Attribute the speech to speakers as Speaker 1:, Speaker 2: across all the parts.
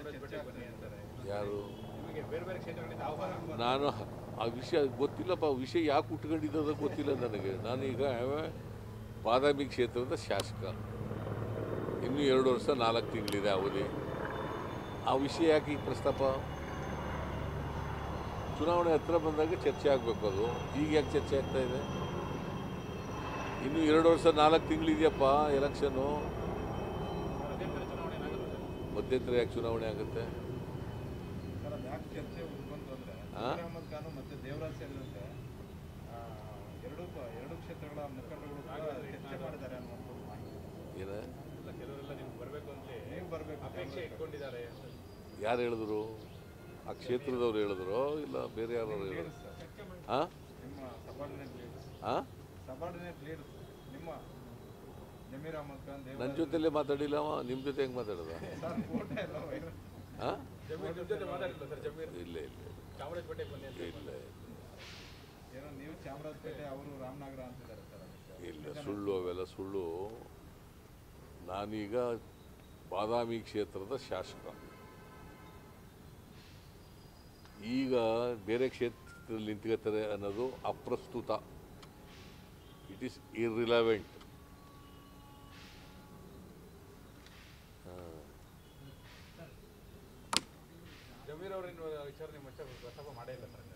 Speaker 1: ಚರ್ಚೆ ಬನ್ನಿ ಅಂತಾರೆ
Speaker 2: ಯಾರು
Speaker 1: ನಿಮಗೆ ಬೇರೆ ಬೇರೆ ಕ್ಷೇತ್ರಗಳಿಂದ ಆಹ್ವಾನ
Speaker 2: ನಾನು ಆ ವಿಷಯ ಗೊತ್ತಿಲ್ಲಪ್ಪ ಆ ವಿಷಯ ಯಾಕೆ ಉಟ್ಕೊಂಡಿದ್ದದ ಗೊತ್ತಿಲ್ಲ ನನಗೆ ನಾನೀಗ ಬಾದಾಮಿ ಕ್ಷೇತ್ರದ ಶಾಸಕ ಇನ್ನೂ ಎರಡು ವರ್ಷ ನಾಲ್ಕು ತಿಂಗಳಿದೆ ಅವಧಿ ಆ ವಿಷಯ ಯಾಕೆ ಈ ಪ್ರಸ್ತಾಪ ಚುನಾವಣೆ ಹತ್ರ ಬಂದಾಗ ಚರ್ಚೆ ಆಗಬೇಕು ಅದು ಈಗ ಯಾಕೆ ಚರ್ಚೆ ಆಗ್ತಾ ಇದೆ ಇನ್ನು ಎರಡು ವರ್ಷ ನಾಲ್ಕು ತಿಂಗಳಿದೆಯಪ್ಪ ಎಲೆಕ್ಷನ್ನು
Speaker 1: ಮಧ್ಯಂತರ ಚುನಾವಣೆ ಏನಾಗುತ್ತೆ ಸರ್?
Speaker 2: ಮಧ್ಯಂತರ ಯಾಕೆ ಚುನಾವಣೆ ಆಗುತ್ತೆ
Speaker 1: ಸರ್ ಅದು ಯಾಕೆ ಚರ್ಚೆ ಬಂತು ಅಂದ್ರೆ
Speaker 2: ಆ?
Speaker 1: ಜಮೀರ್ ಅಹಮದ್ ಖಾನ್ ಮತ್ತೆ ದೇವರಾಜ್ ಸೇರಿದಂತೆ ಆ, ಎರಡೂ ಪ- ಎರಡೂ ಕ್ಷೇತ್ರಗಳ ಮುಖಂಡರುಗಳು ಕೂಡ ಚರ್ಚೆ ಮಾಡಿದ್ದಾರೆ ಅನ್ನುವಂಥದ್ದು ಮಾಹಿತಿ
Speaker 2: ಏನ
Speaker 1: ಇಲ್ಲ ಕೆಲವರೆಲ್ಲ ನಿಮ್ಗೆ ಬರಬೇಕು ಅಂತ ನೀವು ಬರಬೇಕು ಅಪೇಕ್ಷೆ ಇಟ್ಕೊಂಡಿದ್ದಾರೆ
Speaker 2: ಯಾರು ಹೇಳಿದ್ರು ಆ ಕ್ಷೇತ್ರದವ್ರು ಹೇಳಿದ್ರು ಇಲ್ಲ ಬೇರೆ ಯಾರು ಹೇಳಿದ್ರು ಹಾಂ
Speaker 1: ನಿಮ್ಮ ಸಬಾರ್ಡಿನೇಟ್ ಲೀಡರ್ಸ್
Speaker 2: ಹಾಂ
Speaker 1: ಸಬಾರ್ಡಿನೇಟ್ ಲೀಡರ್ಸ್ ನಿಮ್ಮ ಜಮೀರ್ ಅಹಮದ್ ಖಾನ್
Speaker 2: ನನ್ನ
Speaker 1: ದೇವರಾಜ್
Speaker 2: ಜೊತೆಲೇ ಮಾತಾಡಿಲ್ಲ ಅವ ನಿಮ್ಮ ಜೊತೆ ಹೆಂಗೆ ಮಾತಾಡೋದ
Speaker 1: ಸರ್ ಫೋಟೋ ಎಲ್ಲ ವೈರಲ್
Speaker 2: ಹಾಂ
Speaker 1: ಜಮೀರ್ ನಿಮ್ಮ ಜೊತೆ ಮಾತಾಡಿಲ್ಲ ಸರ್ ಜಮೀರ್
Speaker 2: ಇಲ್ಲ ಇಲ್ಲ
Speaker 1: ಚಾಮರಾಜಪೇಟೆಗೆ ಬನ್ನಿ ಅಂತ
Speaker 2: ಇಲ್ಲ
Speaker 1: ಏನೋ ನೀವು ಚಾಮರಾಜಪೇಟೆ ಅವರು ರಾಮನಗರ ಅಂತಿದ್ದಾರೆ ಸರ್ ಅದಕ್ಕೆ
Speaker 2: ಇಲ್ಲ ಸುಳ್ಳು ಅವೆಲ್ಲ ಸುಳ್ಳು ನಾನೀಗ ಬಾದಾಮಿ ಕ್ಷೇತ್ರದ ಶಾಸಕ ಈಗ ಬೇರೆ ಕ್ಷೇತ್ರದಲ್ಲಿ ನಿಂತ್ಕೋತಾರೆ ಅನ್ನೋದು ಅಪ್ರಸ್ತುತ ಇಟ್ ಈಸ್ ಇರ್ರಿಲವೆಂಟ್
Speaker 1: ಜಮೀರ್ ಅವರ ವಿಚಾರ ನಿಮ್ಮ ಹತ್ರ ಪ್ರಸ್ತಾಪ ಮಾಡೇ ಇಲ್ಲ ಸರ್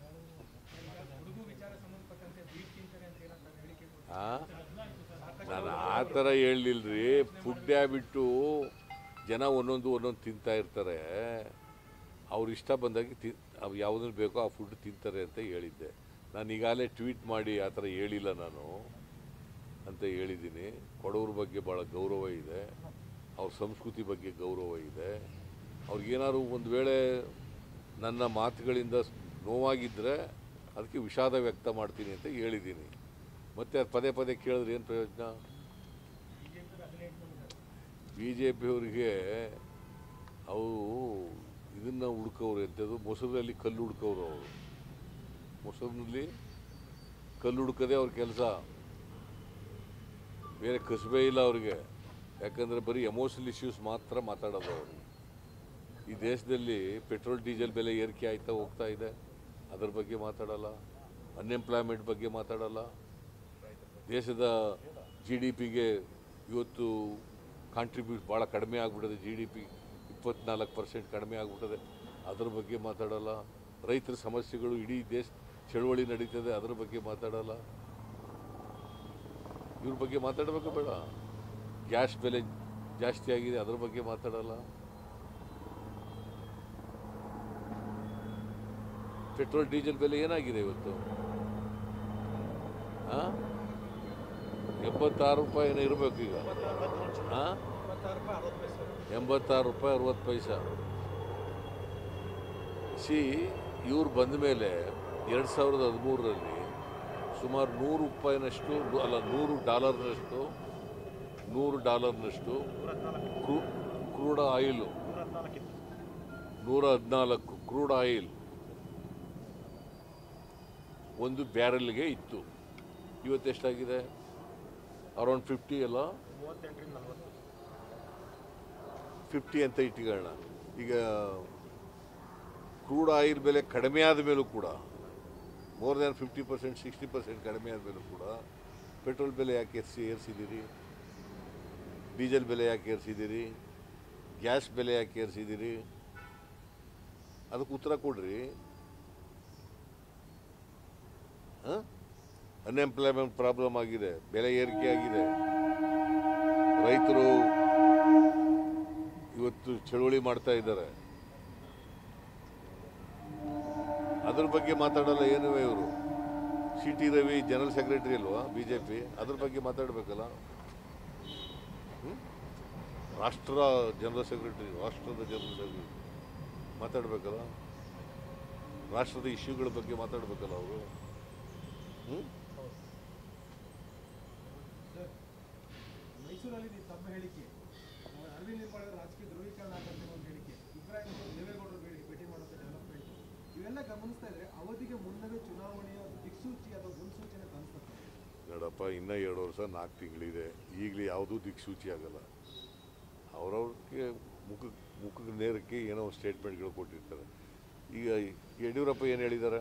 Speaker 2: ನಾನು ಆ ಥರ ಹೇಳಲಿಲ್ರಿ ಫುಡ್ ಹ್ಯಾಬಿಟ್ಟು ಜನ ಒಂದೊಂದು ಒಂದೊಂದು ತಿಂತಾ ಇರ್ತಾರೆ ಅವ್ರು ಇಷ್ಟ ಬಂದಾಗೆ ತಿ ಅವು ಯಾವುದನ್ನು ಬೇಕೋ ಆ ಫುಡ್ ತಿಂತಾರೆ ಅಂತ ಹೇಳಿದ್ದೆ ನಾನು ಈಗಾಗಲೇ ಟ್ವೀಟ್ ಮಾಡಿ ಆ ಥರ ಹೇಳಿಲ್ಲ ನಾನು ಅಂತ ಹೇಳಿದ್ದೀನಿ ಕೊಡವ್ರ ಬಗ್ಗೆ ಭಾಳ ಗೌರವ ಇದೆ ಅವ್ರ ಸಂಸ್ಕೃತಿ ಬಗ್ಗೆ ಗೌರವ ಇದೆ ಅವ್ರಿಗೇನಾದ್ರು ಒಂದು ವೇಳೆ ನನ್ನ ಮಾತುಗಳಿಂದ ನೋವಾಗಿದ್ದರೆ ಅದಕ್ಕೆ ವಿಷಾದ ವ್ಯಕ್ತ ಮಾಡ್ತೀನಿ ಅಂತ ಹೇಳಿದ್ದೀನಿ ಮತ್ತೆ ಅದು ಪದೇ ಪದೇ ಕೇಳಿದ್ರೆ ಏನು ಪ್ರಯೋಜನ ಬಿ ಜೆ ಪಿಯವರಿಗೆ ಅವು ಇದನ್ನು ಹುಡ್ಕವ್ರು ಎಂಥದ್ದು ಮೊಸರಲ್ಲಿ ಕಲ್ಲು ಹುಡ್ಕವ್ರು ಅವರು ಮೊಸರಿನಲ್ಲಿ ಕಲ್ಲು ಹುಡ್ಕದೆ ಅವ್ರ ಕೆಲಸ ಬೇರೆ ಕಸಬೇ ಇಲ್ಲ ಅವ್ರಿಗೆ ಯಾಕಂದರೆ ಬರೀ ಎಮೋಷನಲ್ ಇಶ್ಯೂಸ್ ಮಾತ್ರ ಮಾತಾಡೋದು ಅವರು ಈ ದೇಶದಲ್ಲಿ ಪೆಟ್ರೋಲ್ ಡೀಸೆಲ್ ಬೆಲೆ ಏರಿಕೆ ಆಯ್ತಾ ಹೋಗ್ತಾ ಇದೆ ಅದ್ರ ಬಗ್ಗೆ ಮಾತಾಡಲ್ಲ ಅನ್ಎಂಪ್ಲಾಯ್ಮೆಂಟ್ ಬಗ್ಗೆ ಮಾತಾಡಲ್ಲ ದೇಶದ ಜಿ ಡಿ ಪಿಗೆ ಇವತ್ತು ಕಾಂಟ್ರಿಬ್ಯೂಟ್ ಭಾಳ ಕಡಿಮೆ ಆಗಿಬಿಟ್ಟಿದೆ ಜಿ ಡಿ ಪಿ ಇಪ್ಪತ್ನಾಲ್ಕು ಪರ್ಸೆಂಟ್ ಕಡಿಮೆ ಆಗಿಬಿಟ್ಟಿದೆ ಅದ್ರ ಬಗ್ಗೆ ಮಾತಾಡಲ್ಲ ರೈತರ ಸಮಸ್ಯೆಗಳು ಇಡೀ ದೇಶ ಚಳವಳಿ ನಡೀತದೆ ಅದ್ರ ಬಗ್ಗೆ ಮಾತಾಡಲ್ಲ ಇವ್ರ ಬಗ್ಗೆ ಮಾತಾಡಬೇಕು ಬೇಡ ಗ್ಯಾಸ್ ಬೆಲೆ ಜಾಸ್ತಿ ಆಗಿದೆ ಅದ್ರ ಬಗ್ಗೆ ಮಾತಾಡಲ್ಲ ಪೆಟ್ರೋಲ್ ಡೀಸೆಲ್ ಬೆಲೆ ಏನಾಗಿದೆ ಇವತ್ತು ಆ? ಎಂಬತ್ತಾರು ರೂಪಾಯಿ ಏನೋ ಇರಬೇಕು ಈಗ ಆ? ಎಂಬತ್ತಾರು ರೂಪಾಯಿ ಅರವತ್ತು ಪೈಸಾ ಸಿ ಇವ್ರು ಬಂದ ಮೇಲೆ ಎರಡು ಸಾವಿರದ ಹದಿಮೂರರಲ್ಲಿ ಸುಮಾರು ನೂರು ರೂಪಾಯಿನಷ್ಟು ಅಲ್ಲ ನೂರು ಡಾಲರ್ನಷ್ಟು ನೂರು ಡಾಲರ್ನಷ್ಟು ಕ್ರೂ ಕ್ರೂಡ್ ಆಯಿಲು ನೂರ ಹದಿನಾಲ್ಕು ಕ್ರೂಡ್ ಆಯಿಲ್ ಒಂದು ಬ್ಯಾರಲ್ಗೆ ಇತ್ತು ಇವತ್ತೆಷ್ಟಾಗಿದೆ ಅರೌಂಡ್ ಫಿಫ್ಟಿ ಅಲ್ಲ ಫಿಫ್ಟಿ ಅಂತ ಇಟ್ಕೊಳ್ಳೋಣ ಈಗ ಕ್ರೂಡ್ ಆಯಿಲ್ ಬೆಲೆ ಕಡಿಮೆ ಆದ ಮೇಲೂ ಕೂಡ more than fifty percent sixty percent ಕಡಿಮೆ ಆದ ಮೇಲೂ ಕೂಡ ಪೆಟ್ರೋಲ್ ಬೆಲೆ ಯಾಕೆ ಏರಿಸಿ ಏರಿಸಿದ್ದೀರಿ ಡೀಸೆಲ್ ಬೆಲೆ ಯಾಕೆ ಏರಿಸಿದ್ದೀರಿ ಗ್ಯಾಸ್ ಬೆಲೆ ಯಾಕೆ ಏರಿಸಿದ್ದೀರಿ ಅದಕ್ಕೆ ಉತ್ತರ ಕೊಡ್ರಿ ಅನ್ಎಂಪ್ಲಾಯ್ಮೆಂಟ್ ಪ್ರಾಬ್ಲಮ್ ಆಗಿದೆ ಬೆಲೆ ಏರಿಕೆ ಆಗಿದೆ ರೈತರು ಇವತ್ತು ಚಳುವಳಿ ಮಾಡ್ತಾ ಇದ್ದಾರೆ ಅದ್ರ ಬಗ್ಗೆ ಮಾತಾಡಲ್ಲ ಏನುವೆ ಇವರು C T Ravi general secretary ಅಲ್ವಾ ಬಿ ಜೆ ಪಿ ಅದ್ರ ಬಗ್ಗೆ ಮಾತಾಡಬೇಕಲ್ಲ ಹ್ಮ್? ರಾಷ್ಟ್ರ ಜನರಲ್ ಸೆಕ್ರೆಟರಿ ರಾಷ್ಟ್ರದ ಜನರಲ್ ಸೆಕ್ರೆಟರಿ ಮಾತಾಡಬೇಕಲ್ಲ ರಾಷ್ಟ್ರದ ಇಶ್ಯೂಗಳ ಬಗ್ಗೆ ಮಾತಾಡಬೇಕಲ್ಲ ಅವರು ಹ್ಞೂ
Speaker 3: ಮೈಸೂರಲ್ಲಿ ನೀವು ತಮ್ಮ ಹೇಳಿಕೆ ಆ, ಅರವಿಂದ್ ಲಿಂಬಾಳ ರಾಜಕೀಯ ಧ್ರುವೀಕರಣ ಆಗತ್ತೆ ಒಂದು ಹೇಳಿಕೆ ಇಬ್ರಾಹಿಂ ಅವರು ದೇವೇಗೌಡರು ಭೇಟಿ ಭೇಟಿ ಮಾಡುವಂಥ ಡೆವಲಪ್ಮೆಂಟ್ ಇವೆಲ್ಲ ಗಮನಿಸ್ತಾ ಇದ್ರೆ ಅವಧಿಗೆ ಮುನ್ನವೇ ಚುನಾವಣೆಯ ದಿಕ್ಸೂಚಿ ಅಥವಾ ಮುನ್ಸೂಚನೆ ಕಾಣಿಸುತ್ತೆ
Speaker 2: ನೋಡಪ್ಪ ಇನ್ನೂ ಎರಡು ವರ್ಷ ನಾಲ್ಕು ತಿಂಗಳಿದೆ ಈಗಲೇ ಯಾವುದೂ ದಿಕ್ಸೂಚಿ ಆಗಲ್ಲ ಅವ್ರವ್ರಿಗೆ ಮುಖ ಮುಖಕ್ಕೆ ನೇರಕ್ಕೆ ಏನೋ ಒಂದು ಸ್ಟೇಟ್ಮೆಂಟ್ಗಳು ಕೊಟ್ಟಿರ್ತಾರೆ ಈಗ ಯಡಿಯೂರಪ್ಪ ಏನು ಹೇಳಿದ್ದಾರೆ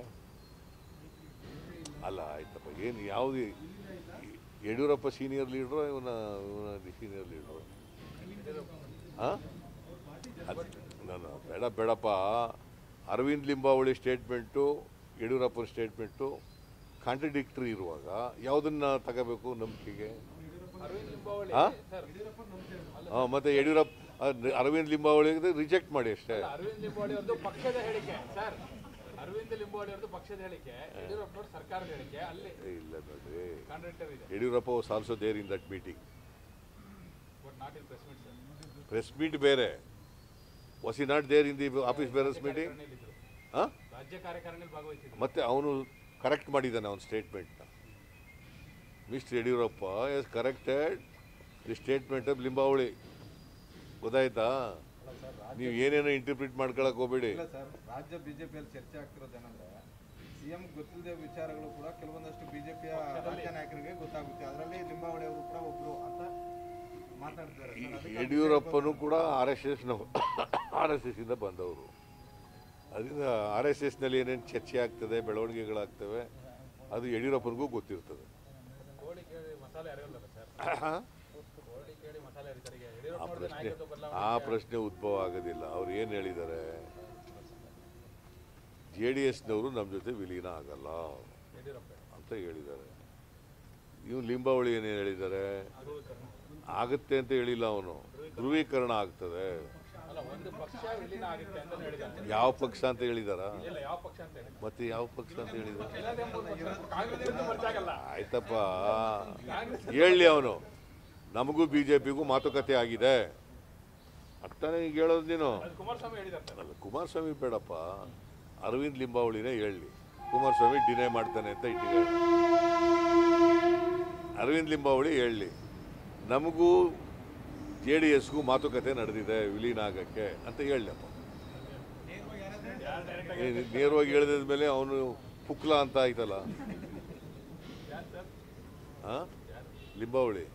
Speaker 2: ಅಲ್ಲ ಆಯ್ತಪ್ಪ ಏನು ಯಾವುದು ಯಡಿಯೂರಪ್ಪ ಸೀನಿಯರ್ ಲೀಡ್ರು ಇವನ ಇವನ ಸೀನಿಯರ್ ಲೀಡ್ರು ಹಾಂ ನಾನು ಬೇಡ ಬೇಡಪ್ಪ ಅರವಿಂದ್ ಲಿಂಬಾವಳಿ ಸ್ಟೇಟ್ಮೆಂಟು ಯಡಿಯೂರಪ್ಪನ ಸ್ಟೇಟ್ಮೆಂಟು ಕಾಂಟ್ರಡಿಕ್ಟ್ರಿ ಇರುವಾಗ ಯಾವುದನ್ನ ತಗೋಬೇಕು ನಂಬಿಕೆಗೆ
Speaker 4: ಅರವಿಂದ್ ಲಿಂಬಾವಳಿ
Speaker 2: ಹಾಂ
Speaker 4: ಸರ್
Speaker 2: ಹಾಂ ಮತ್ತು ಯಡಿಯೂರಪ್ಪ ಅದ್- ಅರವಿಂದ್ ಲಿಂಬಾವಳಿ ರಿಜೆಕ್ಟ್ ಮಾಡಿ ಅಷ್ಟೇ
Speaker 4: ಅರವಿಂದ್ ಲಿಂಬಾವಳಿ ಅವ್ರದ್ದು ಪಕ್ಷದ ಹೇಳಿಕೆ ಸರ್ ಅರವಿಂದ್ ಲಿಂಬಾವಳಿ ಅವ್ರದ್ದು ಪಕ್ಷದ ಹೇಳಿಕೆ ಯಡಿಯೂರಪ್ಪನವ್ರ ಸರ್ಕಾರದ ಹೇಳಿಕೆ ಅಲ್ಲಿ
Speaker 2: ಇಲ್ಲ ನೋಡ್ರಿ
Speaker 4: ಕಾಂಟ್ರಾಕ್ಟರ್ ಇದೆ
Speaker 2: Yediyurappa was also there in that meeting
Speaker 4: but not in press meet sir
Speaker 2: press meet ಬೇರೆ was he not there in the office bearers meeting
Speaker 4: ಇದ್ರು
Speaker 2: ಹಾಂ
Speaker 4: ರಾಜ್ಯ ಕಾರ್ಯಕಾರಿಣಿಯಲ್ಲಿ ಭಾಗವಹಿಸಿದ್ರು
Speaker 2: ಮತ್ತೆ ಅವನು ಕರೆಕ್ಟ್ ಮಾಡಿದ್ದಾನೆ ಅವನ ಸ್ಟೇಟ್ಮೆಂಟ್ನ mister Yediyurappa has corrected the statement of Limbavali ಗೊತ್ತಾಯ್ತಾ
Speaker 1: ಅಲ್ಲ ಸರ್ ರಾಜ್ಯ
Speaker 2: ನೀವು ಏನೇನೋ ಇಂಟರ್ಪ್ರಿಟ್ ಮಾಡ್ಕೊಳಕ್ ಹೋಗ್ಬೇಡಿ
Speaker 1: ಇಲ್ಲ ಸರ್ ರಾಜ್ಯ ಬಿಜೆಪಿಯಲ್ಲಿ ಚರ್ಚೆ ಆಗ್ತಿರೋದೇನಂದ್ರೆ ಸಿಎಂ ಗೊತ್ತಿಲ್ಲದೆ ವಿಚಾರಗಳು ಕೂಡ ಕೆಲವೊಂದಷ್ಟು ಬಿಜೆಪಿಯ ರಾಜ್ಯ ನಾಯಕರಿಗೆ ಗೊತ್ತಾಗುತ್ತೆ ಅದರಲ್ಲಿ ಲಿಂಬಾವಳಿ ಅವರು ಕೂಡ ಒಬ್ರು ಅಂತ ಮಾತಾಡ್ತಾರೆ ಸರ್. ಅದಕ್ಕೆ
Speaker 2: ಯಡಿಯೂರಪ್ಪನು ಕೂಡ ಆರ್ ಎಸ್ ಎಸ್ನ ಆರ್ ಎಸ್ ಎಸ್ಸಿಂದ ಬಂದವರು ಅದರಿಂದ ಆರ್ ಎಸ್ ಎಸ್ನಲ್ಲಿ ಏನೇನು ಚರ್ಚೆ ಆಗ್ತದೆ ಬೆಳವಣಿಗೆಗಳಾಗ್ತವೆ ಅದು ಯಡಿಯೂರಪ್ಪನಿಗೂ ಗೊತ್ತಿರ್ತದೆ
Speaker 4: ಕೋಳಿ ಕೇಳಿ ಮಸಾಲೆ ಅರಿಯಲ್ಲ ಸರ್ ಕೋಳಿ ಕೇಳಿ ಮಸಾಲೆ ಅರಿತಾರೆ ಈಗ
Speaker 2: ಆ
Speaker 4: ಯಡಿಯೂರಪ್ಪನವ್ರದ್ದು
Speaker 2: ಪ್ರಶ್ನೆ
Speaker 4: ನಾಯಕತ್ವ ಬದಲಾವಣೆ
Speaker 2: ಆ ಪ್ರಶ್ನೆ ಉದ್ಭವ ಆಗೋದಿಲ್ಲ ಅವ್ರು ಏನು ಹೇಳಿದ್ದಾರೆ ಜೆ ಡಿ ಎಸ್ನವರು ನಮ್ಮ ಜೊತೆ ವಿಲೀನ ಆಗಲ್ಲ
Speaker 4: ಯಡಿಯೂರಪ್ಪ
Speaker 2: ಅಂತ ಹೇಳಿದ್ದಾರೆ ಇವ್ನು ಲಿಂಬಾವಳಿ ಏನೇನು ಹೇಳಿದ್ದಾರೆ ಆಗುತ್ತೆ ಅಂತ ಹೇಳಿಲ್ಲ ಅವನು ಧ್ರುವೀಕರಣ ಆಗ್ತದೆ
Speaker 4: ಅಲ್ಲ ಒಂದು ಪಕ್ಷ ವಿಲೀನ ಆಗುತ್ತೆ ಅಂತ ಹೇಳಿದ್ದಾರೆ
Speaker 2: ಯಾವ ಪಕ್ಷ ಅಂತ ಹೇಳಿದಾರ
Speaker 4: ಇಲ್ಲ ಯಾವ ಪಕ್ಷ ಅಂತ ಹೇಳಿ
Speaker 2: ಮತ್ತೆ ಯಾವ ಪಕ್ಷ ಅಂತ ಹೇಳಿದಾರೆ
Speaker 4: ಕಾಂಗ್ರೆಸ್ ವಿರುದ್ಧ ಮರ್ಚಾಗಲ್ಲ
Speaker 2: ಆಯ್ತಪ್ಪ ಹೇಳಲಿ ಅವನು ನಮಗೂ ಬಿ ಜೆ ಪಿಗೂ ಮಾತುಕತೆ ಆಗಿದೆ ಅರ್ಥನೇ ಈಗ ಹೇಳೋದು ನೀನು
Speaker 4: ಅದು ಕುಮಾರಸ್ವಾಮಿ ಹೇಳಿದ್ದಾರೆ ಸರ್
Speaker 2: ಅಲ್ಲ ಕುಮಾರಸ್ವಾಮಿ ಬೇಡಪ್ಪ ಅರವಿಂದ್ ಲಿಂಬಾವಳಿನೇ ಹೇಳಲಿ ಕುಮಾರಸ್ವಾಮಿ ಡಿನೇ ಮಾಡ್ತಾನೆ ಅಂತ ಇಟ್ಟಿದ್ದಾರೆ ಅರವಿಂದ್ ಲಿಂಬಾವಳಿ ಹೇಳಲಿ ನಮಗೂ ಜೆ ಡಿ ಎಸ್ಗೂ ಮಾತುಕತೆ ನಡೆದಿದೆ ವಿಲೀನ ಆಗಕ್ಕೆ ಅಂತ ಹೇಳಲಪ್ಪ ನೇರವಾಗಿ ಹೇಳಿದ ಮೇಲೆ ಅವನು ಪುಕ್ಲ ಅಂತ ಆಯ್ತಲ್ಲ
Speaker 4: ಯಾರು ಸರ್
Speaker 2: ಹಾ ಲಿಂಬಾವಳಿ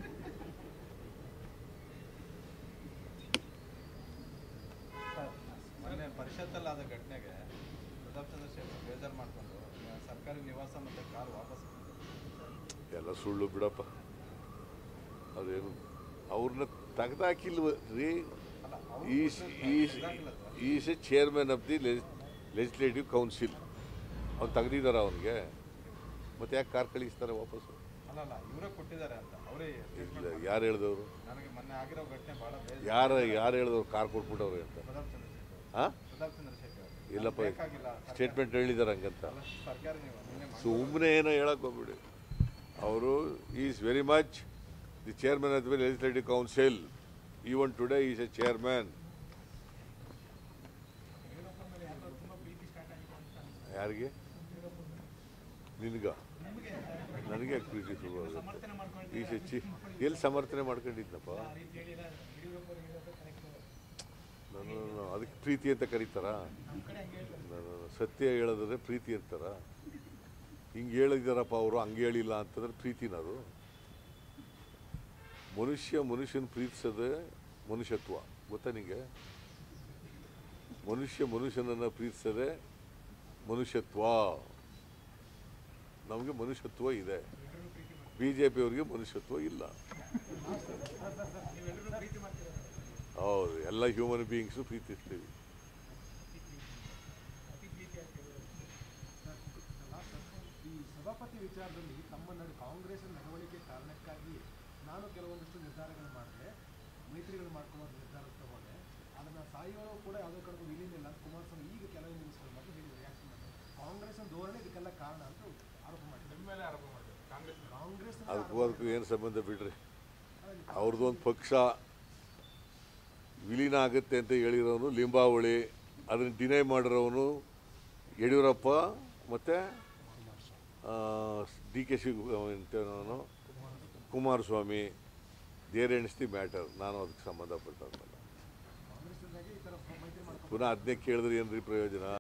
Speaker 1: ಸರ್, ಮೊನ್ನೆ ಪರಿಷತ್ತಲ್ಲಾದ ಘಟನೆಗೆ ಪ್ರತಾಪ್ ಚಂದ್ರಶೇಖರ್ ಬೇಜಾರು ಮಾಡಿಕೊಂಡು ಸರ್ಕಾರಿ ನಿವಾಸ ಮತ್ತು ಕಾರು ವಾಪಸ್ ಬಂದ್ರು.
Speaker 2: ಎಲ್ಲ ಸುಳ್ಳು ಬಿಡಪ್ಪ ಅದೇನು ಅವ್ರನ್ನ ತೆಗ್ದಾಕಿಲ್ವ ರೀ
Speaker 1: ಅಲ್ಲ ಅವ್ರು
Speaker 2: ಈಸ್ ಈಸ್
Speaker 1: ಇದಾಗಿಲ್ಲ sir.
Speaker 2: Is a chairman of the legislative council ಅವ್ನು ತೆಗ್ದಿದಾರ ಅವನಿಗೆ ಮತ್ತೆ ಯಾಕೆ ಕಾರ್ ಕಳಿಸ್ತಾರೆ ವಾಪಸ್ಸು
Speaker 1: ಅಲ್ಲ ಅಲ್ಲ ಇವರೇ ಕೊಟ್ಟಿದ್ದಾರೆ ಅಂತ ಅವರೇ
Speaker 2: ಇಲ್ಲ ಯಾರು ಹೇಳಿದವರು
Speaker 1: ನನಗೆ ಮೊನ್ನೆ ಆಗಿರೋ ಘಟನೆ ಬಹಳ ಬೇಜಾರು
Speaker 2: ಯಾರು ಯಾರು ಹೇಳಿದವ್ರು ಕಾರ್ ಕೊಟ್ಬಿಟ್ಟವ್ರೆ ಅಂತ
Speaker 1: ಪ್ರತಾಪ್ ಚಂದ್ರಶೇಖರ್
Speaker 2: ಹಾಂ
Speaker 1: ಪ್ರತಾಪ್ ಚಂದ್ರಶೇಖರ್
Speaker 2: ಇಲ್ಲಪ್ಪ
Speaker 1: ಬೇಕಾಗಿಲ್ಲ ಸರ್ಕಾರ-
Speaker 2: ಸ್ಟೇಟ್ಮೆಂಟ್ ಹೇಳಿದಾರೆ ಹಂಗಂತ
Speaker 1: ಅಲ್ಲ, ಸರ್ಕಾರಿ ನಿವಾಸ ನಿನ್ನೆ ಮಾಡಿ-
Speaker 2: ಸುಮ್ಮನೆ ಏನೋ ಹೇಳಕ್ ಹೋಗ್ಬಿಡಿ ಅವರು is very much the chairman of the legislative council even today is a chairman ಯಾರಿಗೆ ನಿನ್ಗ ನನಗೆ ಯಾಕೆ ಪ್ರೀತಿ ಶುರು ಈ ಹೆಚ್ಚಿ ಎಲ್ಲಿ ಸಮರ್ಥನೆ ಮಾಡ್ಕೊಂಡಿದ್ನಪ್ಪ ನಾನು ಅದಕ್ಕೆ ಪ್ರೀತಿ ಅಂತ ಕರೀತಾರ ನಾನು ಸತ್ಯ ಹೇಳೋದ್ರೆ ಪ್ರೀತಿ ಅಂತಾರ ಹಿಂಗೆ ಹೇಳಿದಾರಪ್ಪ ಅವರು ಹಂಗೆ ಹೇಳಿಲ್ಲ ಅಂತಂದ್ರೆ ಪ್ರೀತಿನ ಅದು ಮನುಷ್ಯ ಮನುಷ್ಯನ ಪ್ರೀತಿಸೋದೇ ಮನುಷ್ಯತ್ವ ಗೊತ್ತಾ ನಿಂಗೆ ಮನುಷ್ಯ ಮನುಷ್ಯನನ್ನು ಪ್ರೀತಿಸೋದೇ ಮನುಷ್ಯತ್ವ ನಮಗೆ ಮನುಷ್ಯತ್ವ ಇದೆ ಬಿ ಜೆ ಪಿಯವ್ರಿಗೆ ಮನುಷ್ಯತ್ವ ಇಲ್ಲ ಹೌದು ಎಲ್ಲ ಹ್ಯೂಮನ್ ಬೀಯಿಂಗ್ಸು ಪ್ರೀತಿಸ್ತೀವಿ
Speaker 3: ಈ ಸಭಾಪತಿ ವಿಚಾರದಲ್ಲಿ ತಮ್ಮ ನಡು ಕಾಂಗ್ರೆಸ್ ನಡವಳಿಕೆ ಕಾರಣಕ್ಕಾಗಿ ನಾನು ಕೆಲವೊಂದಿಷ್ಟು ನಿರ್ಧಾರಗಳು ಮಾಡಿದೆ ಮೈತ್ರಿಗಳು ಮಾಡ್ಕೊಳ್ಳೋದು ನಿರ್ಧಾರ ತಗೊಂಡೆ ಅದನ್ನ ಸಾಯಿಗಳು ಕೂಡ ಯಾವುದೇ ಕಡೆಗೂ ವಿಲೀನ ಇಲ್ಲ ಅಂತ ಕುಮಾರಸ್ವಾಮಿ ಈಗ ಕೆಲವು ನಿಮಿಷಗಳ ಬಗ್ಗೆ ಹೇಳಿದ್ರು ಯಾಕೆ ಕಾಂಗ್ರೆಸ್ನ ಧೋರಣೆ ಇದಕ್ಕೆಲ್ಲ ಕಾರಣ ಅಂತ ಆರೋಪ ಮಾಡಿದ್ರು
Speaker 4: ನಿಮ್ಮ ಮೇಲೆ ಆರೋಪ ಮಾಡಿದ್ರು ಕಾಂಗ್ರೆಸ್
Speaker 3: ಕಾಂಗ್ರೆಸ್
Speaker 2: ಅದಕ್ಕೂ ಅದಕ್ಕೂ ಏನು ಸಂಬಂಧ ಬಿಡ್ರಿ ಅವ್ರದ್ದು ಒಂದು ಪಕ್ಷ ವಿಲೀನ ಆಗುತ್ತೆ ಅಂತ ಹೇಳಿರೋನು ಲಿಂಬಾವಳಿ ಅದನ್ನು ಡಿನೈ ಮಾಡಿರೋನು ಯಡಿಯೂರಪ್ಪ ಮತ್ತು ಡಿ ಕೆ ಶಿವ ಎಂತೇನೋ Kumaraswamy there ends the matter ನಾನು ಅದಕ್ಕೆ ಸಂಬಂಧಪಟ್ಟಂತಲ್ಲ
Speaker 3: ಕಾಂಗ್ರೆಸ್ ಈ ಥರ ಮೈತ್ರಿ ಮಾಡ್ಕೊಂಡು
Speaker 2: ಪುನಃ ಅದನ್ನೇ ಕೇಳಿದ್ರೆ ಏನ್ರಿ ಪ್ರಯೋಜನ